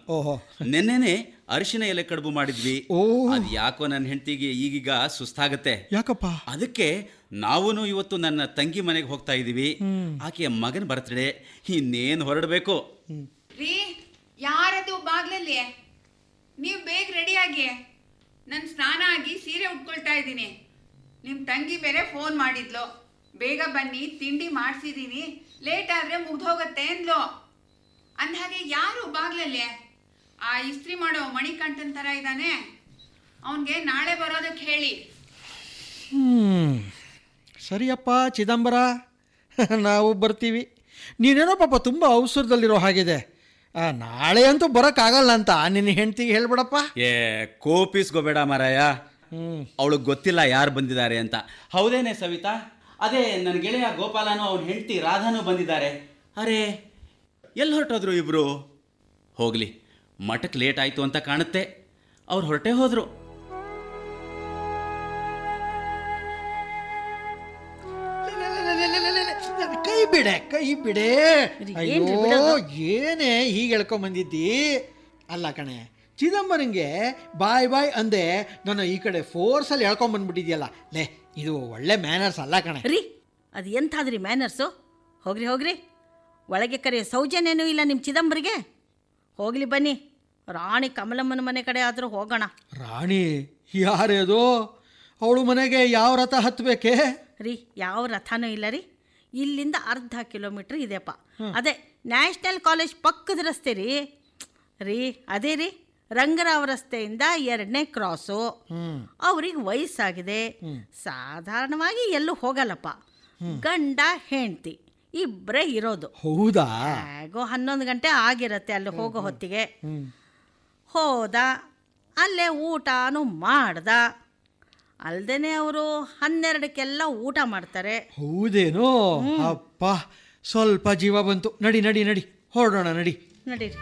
ಓಹೋ ನೆನ್ನೆನೆ ಅರಿಶಿನ ಎಲೆ ಕಡುಬು ಮಾಡಿದ್ವಿ ಓ. ಅದ್ ಯಾಕೋ ನನ್ನ ಹೆಂಡತಿಗೆ ಈಗೀಗ ಸುಸ್ತಾಗತ್ತೆ ಯಾಕಪ್ಪ ಅದಕ್ಕೆ ನಾವೂನು ಇವತ್ತು ನನ್ನ ತಂಗಿ ಮನೆಗೆ ಹೋಗ್ತಾ ಇದೀವಿ ಆಕೆಯ ಮಗನ ಬರ್ತಡೆ ಇನ್ನೇನು ಹೊರಡಬೇಕು ರೀ ಯಾರದು ಬಾಗ್ಲಲ್ಲಿ ನೀವು ಬೇಗ ರೆಡಿಯಾಗಿ ನಾನು ಸ್ನಾನ ಆಗಿ ಸೀರೆ ಉಟ್ಕೊಳ್ತಾ ಇದ್ದೀನಿ ನಿಮ್ಮ ತಂಗಿ ಬೇರೆ ಫೋನ್ ಮಾಡಿದ್ಲು ಬೇಗ ಬನ್ನಿ ತಿಂಡಿ ಮಾಡಿಸಿದ್ದೀನಿ ಲೇಟ್ ಆದರೆ ಮುಗ್ದೋಗತ್ತೆ ಅಂದ್ಲು ಅಂದಹಾಗೆ ಯಾರು ಬಾಗ್ಲಲ್ಲಿ ಆ ಇಸ್ತ್ರಿ ಮಾಡೋ ಮಣಿಕಂಠನ್ ಥರ ಇದ್ದಾನೆ ಅವನಿಗೆ ನಾಳೆ ಬರೋದಕ್ಕೆ ಹೇಳಿ ಹ್ಮ್ ಸರಿಯಪ್ಪ ಚಿದಂಬರ ನಾವು ಬರ್ತೀವಿ ನೀನೇನೋ ಪಾಪ ತುಂಬ ಅವಸರದಲ್ಲಿರೋ ಹಾಗಿದೆ ಆ, ನಾಳೆ ಅಂತೂ ಬರೋಕ್ಕಾಗಲ್ಲ ಅಂತ ನಿನ್ನ ಹೆಂಡ್ತಿಗೆ ಹೇಳ್ಬಿಡಪ್ಪ ಏ ಕೋಪಿಸ್ಕೋಬೇಡ ಮಾರಾಯ ಹ್ಮ್ ಅವಳಿಗೆ ಗೊತ್ತಿಲ್ಲ ಯಾರು ಬಂದಿದ್ದಾರೆ ಅಂತ ಹೌದೇನೆ ಸವಿತಾ ಅದೇ ನನ್ನ ಗೆಳೆಯ ಗೋಪಾಲನು ಅವನ ಹೆಂಡತಿ ರಾಧಾನು ಬಂದಿದ್ದಾರೆ ಅರೆ ಎಲ್ಲಿ ಹೊರಟೋದ್ರು ಇಬ್ರು ಹೋಗ್ಲಿ ಮಠಕ್ಕೆ ಲೇಟ್ ಆಯ್ತು ಅಂತ ಕಾಣುತ್ತೆ ಅವ್ರು ಹೊರಟೆ ಹೋದ್ರು ಕೈ ಬಿಡೆ ಕೈ ಬಿಡೆ ಏನ್ರಿ ಅಯ್ಯೋ ಬಿಡೋದು? ಏನೇ ಹೀಗೆ ಹೇಳ್ಕೊಂಬಂದಿದ್ದಿ ಅಲ್ಲ ಕಣೆ ಚಿದಂಬರಂಗೆ ಬಾಯ್ ಬಾಯ್ ಅಂದೆ ನಾನು ಈ ಕಡೆ ಫೋರ್ಸಲ್ಲಿ ಹೇಳ್ಕೊಂಬಂದ್ಬಿಟ್ಟಿದ್ಯಲ್ಲ ಲೇ ಇದು ಒಳ್ಳೆ ಮ್ಯಾನರ್ಸ್ ಅಲ್ಲ ಕಣೆ ರೀ ಅದು ಎಂಥಾದ್ರಿ ಮ್ಯಾನರ್ಸು ಹೋಗ್ರಿ ಹೋಗ್ರಿ ಒಳಗೆ ಕರೆಯೋ ಸೌಜನ್ಯನೂ ಇಲ್ಲ ನಿಮ್ಮ ಚಿದಂಬರಿಗೆ ಹೋಗ್ಲಿ ಬನ್ನಿ ರಾಣಿ ಕಮಲಮ್ಮನ ಮನೆ ಕಡೆ ಆದರೂ ಹೋಗೋಣ ರಾಣಿ ಯಾರೇದು ಅವಳು ಮನೆಗೆ ಯಾವ ರಥ ಹತ್ತಬೇಕೆ ರೀ ಯಾವ ರಥನೂ ಇಲ್ಲ ರೀ ಇಲ್ಲಿಂದ ಅರ್ಧ ಕಿಲೋಮೀಟ್ರ್ ಇದೆಯಪ್ಪ ಅದೇ ನ್ಯಾಷನಲ್ ಕಾಲೇಜ್ ಪಕ್ಕದ ರಸ್ತೆ ರೀ ರೀ ಅದೇ ರೀ ರಂಗರಾವ್ ರಸ್ತೆಯಿಂದ ಎರಡನೇ ಕ್ರಾಸು ಹ್ಮ್ ಅವ್ರಿಗೆ ವಯಸ್ಸಾಗಿದೆ ಸಾಧಾರಣವಾಗಿ ಎಲ್ಲೂ ಹೋಗಲ್ಲಪ್ಪ ಗಂಡ ಹೆಂಡ್ತಿ ಇಬ್ಬರೇ ಇರೋದು ಹೌದಾ ಹೇಗೋ ಹನ್ನೊಂದು ಗಂಟೆ ಆಗಿರತ್ತೆ ಅಲ್ಲಿ ಹೋಗೋ ಹೊತ್ತಿಗೆ ಹ್ಮ್ ಹೋದ ಅಲ್ಲೇ ಊಟನೂ ಮಾಡ್ದ ಅಲ್ದೇನೆ ಅವರು ಹನ್ನೆರಡಕ್ಕೆಲ್ಲ ಊಟ ಮಾಡ್ತಾರೆ ಹೌದೇನೋ ಅಪ್ಪ ಸ್ವಲ್ಪ ಜೀವ ಬಂತು ನಡಿ ನಡಿ ನಡಿ ಹೊರಡೋಣ ನಡಿ ನಡೀರಿ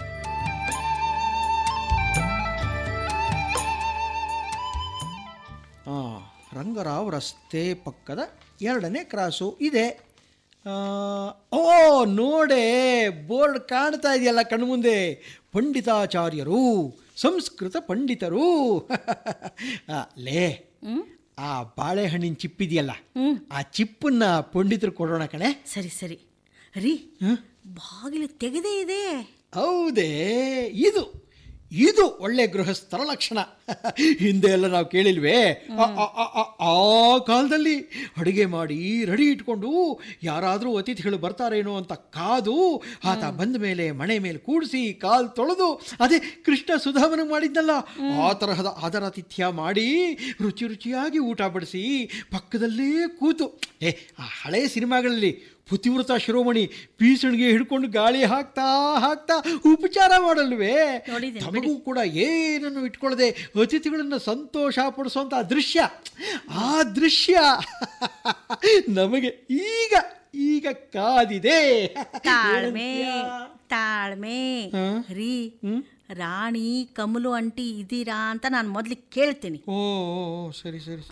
ಆ, ರಂಗರಾವ್ ರಸ್ತೆ ಪಕ್ಕದ ಎರಡನೇ ಕ್ರಾಸು ಇದೆ ಆ, ಓ ನೋಡೆ ಬೋರ್ಡ್ ಕಾಣ್ತಾ ಇದೆಯಲ್ಲ ಕಣ್ಮುಂದೆ ಪಂಡಿತಾಚಾರ್ಯರು ಸಂಸ್ಕೃತ ಪಂಡಿತರು ಆ, ಲೇ ಆ ಬಾಳೆಹಣ್ಣಿನ ಚಿಪ್ಪಿದೆಯಲ್ಲ ಆ ಚಿಪ್ಪನ್ನ ಪಂಡಿತರು ಕೊಡೋಣ ಕಣೆ ಸರಿ ಸರಿ ರೀ ಬಾಗಿಲು ತೆಗೆದೇ ಇದೆ ಹೌದೇ ಇದು ಇದು ಒಳ್ಳೆ ಗೃಹಸ್ಥರ ಲಕ್ಷಣ ಹಿಂದೆ ಎಲ್ಲ ನಾವು ಕೇಳಿಲ್ವೇ ಆ- ಆ- ಆ- ಆ- ಆ ಕಾಲದಲ್ಲಿ ಅಡುಗೆ ಮಾಡಿ ರೆಡಿ ಇಟ್ಕೊಂಡು ಯಾರಾದರೂ ಅತಿಥಿಗಳು ಬರ್ತಾರೇನೋ ಅಂತ ಕಾದು ಆತ ಬಂದ ಮೇಲೆ ಮಣೆ ಮೇಲೆ ಕೂಡಿಸಿ ಕಾಲು ತೊಳೆದು ಅದೇ ಕೃಷ್ಣ ಸುಧಾಮನ ಮಾಡಿದ್ನಲ್ಲ ಆ ತರಹದ ಆದರಾತಿಥ್ಯ ಮಾಡಿ ರುಚಿ ರುಚಿಯಾಗಿ ಊಟ ಬಡಿಸಿ ಪಕ್ಕದಲ್ಲೇ ಕೂತು ಏ ಆ ಹಳೆ ಸಿನಿಮಾಗಳಲ್ಲಿ ಪುತಿವ್ರತ ಶಿರೋಮಣಿ ಪೀಸಣಿಗೆ ಹಿಡ್ಕೊಂಡು ಗಾಳಿ ಹಾಕ್ತಾ ಹಾಕ್ತಾ ಉಪಚಾರ ಮಾಡಲ್ವೇ ನೋಡಿದ್ದೀನಿ ತಮಗೂ ಕೂಡ ಏನನ್ನು ಇಟ್ಕೊಳ್ಳದೆ ಅತಿಥಿಗಳನ್ನು ಸಂತೋಷ ಪಡಿಸುವಂಥ ದೃಶ್ಯ ಆ ದೃಶ್ಯ ನಮಗೆ ಈಗ ಈಗ ಕಾದಿದೆ ತಾಳ್ಮೆ ತಾಳ್ಮೆ ಹಾ? ರೀ ರಾಣಿ ಕಮಲು ಅಂಟಿ ಇದ್ದೀರಾ ಅಂತ ನಾನು ಮೊದ್ಲಿಗೆ ಕೇಳ್ತೀನಿ ಓ ಓ, ಓ, ಸರಿ ಸರಿ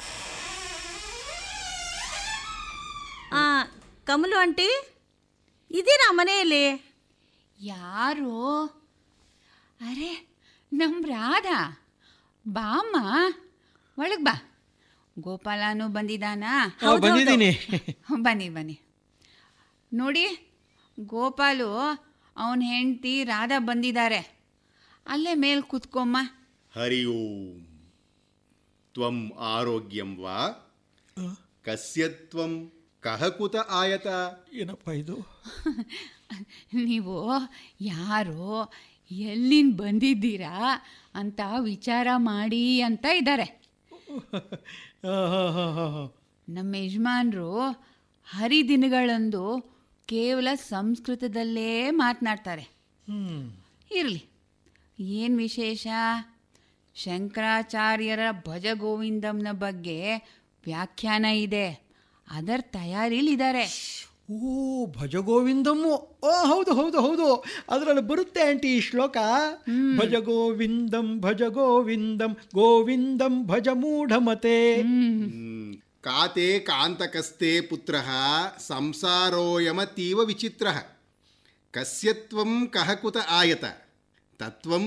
ಆ ಕಮಲು ಆಂಟಿ ಇದ್ದೀರಾ ಮನೆಯಲ್ಲಿ ಯಾರು ಅರೆ ನಮ್ಮ ರಾಧಾ ಬಾಮ್ಮ ಒಳಗೆ ಬಾ ಗೋಪಾಲನು ಬಂದಿದ್ದಾನಾ ಆ, ಬಂದಿದ್ದೀನಿ ಬನ್ನಿ ಬನ್ನಿ ನೋಡಿ ಗೋಪಾಲು ಅವನ ಹೆಂಡತಿ ರಾಧಾ ಬಂದಿದ್ದಾರೆ ಅಲ್ಲೇ ಮೇಲೆ ಕೂತ್ಕೊಮ್ಮ ಹರಿ ಓಂ ತ್ವಂ ಆರೋಗ್ಯಂ ವಾ ಕಸ್ಯ ತ್ವಂ ಕಹ ಕುತ ಆಯತ ಏನಪ್ಪ ಇದು ನೀವು ಯಾರು ಎಲ್ಲಿಂದ ಬಂದಿದ್ದೀರಾ ಅಂತ ವಿಚಾರ ಮಾಡಿ ಅಂತ ಇದ್ದಾರೆ ಆ, ಹಾ, ಹಾ, ಹಾ, ಹಾ. ನಮ್ಮ ಯಜಮಾನರು ಹರಿದಿನಗಳಂದು ಕೇವಲ ಸಂಸ್ಕೃತದಲ್ಲೇ ಮಾತನಾಡ್ತಾರೆ ಹ್ಮ್ ಇರಲಿ ಏನು ವಿಶೇಷ ಶಂಕರಾಚಾರ್ಯರ ಭಜಗೋವಿಂದಂನ ಬಗ್ಗೆ ವ್ಯಾಖ್ಯಾನ ಇದೆ ಅದರ ತಯಾರಿಲಿದ್ದಾರೆ ಓ ಭಜಗೋವಿಂದಮ್ಮು ಓ ಹೌದು ಹೌದು ಹೌದು ಅದರಲ್ಲಿ ಬರುತ್ತೆ ಆಂಟಿ ಈ ಶ್ಲೋಕ ಭಜ ಗೋವಿಂದಂ ಭಜ ಗೋವಿಂದಂ ಗೋವಿಂದಂ ಭಜ ಮೂಢಮತೆ ಹ್ಮ್. ಕಾತೆ ಕಾಂತಕಸ್ತೆ ಪುತ್ರ ಸಂಸಾರೋಯಮತೀವ ವಿಚಿತ್ರ ಕಸ್ಯ ತ್ವಂ ಕಹ ಕುತ ಆಯತ ತತ್ವಂ